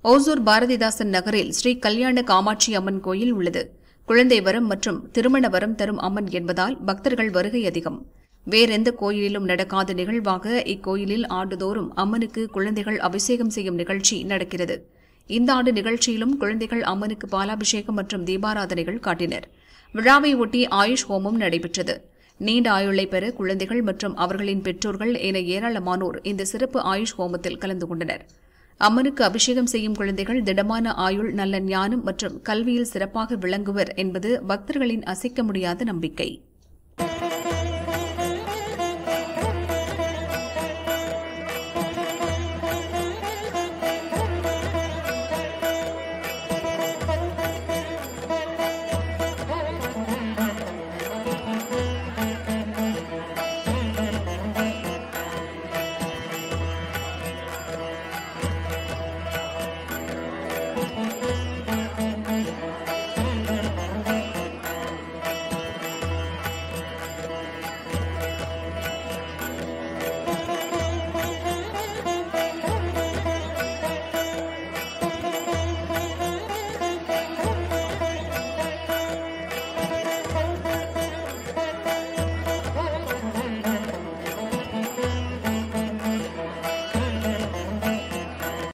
ஓசூர் பாரதிதாசன் நகரில் ஸ்ரீ கல்யாண காமாட்சி அம்மன் கோயில் உள்ளது குழந்தை வரம் மற்றும் திருமண வரம் தரும் அம்மன் என்பதால் பக்தர்கள் வருகை அதிகம் வேறெந்த கோயிலிலும் நடக்காத நிகழ்வாக இக்கோயிலில் ஆண்டுதோறும் அம்மனுக்கு குழந்தைகள் அபிஷேகம் செய்யும் நிகழ்ச்சி நடக்கிறது இந்த ஆண்டு நிகழ்ச்சியிலும் குழந்தைகள் அம்மனுக்கு பாலாபிஷேகம் மற்றும் தீபாராதனைகள் காட்டினர் விழாவை ஒட்டி ஆயுஷ் ஹோமம் நடைபெற்றது நீண்ட ஆயுளை பெற குழந்தைகள் மற்றும் அவர்களின் பெற்றோர்கள் என ஏராளமானோர் இந்த சிறப்பு ஆயுஷ் ஹோமத்தில் கலந்து கொண்டனர் அம்மனுக்கு அபிஷேகம் செய்யும் குழந்தைகள் திடமான ஆயுள் நல்ல ஞானம் மற்றும் கல்வியில் சிறப்பாக விளங்குவர் என்பது பக்தர்களின் அசைக்க முடியாத நம்பிக்கை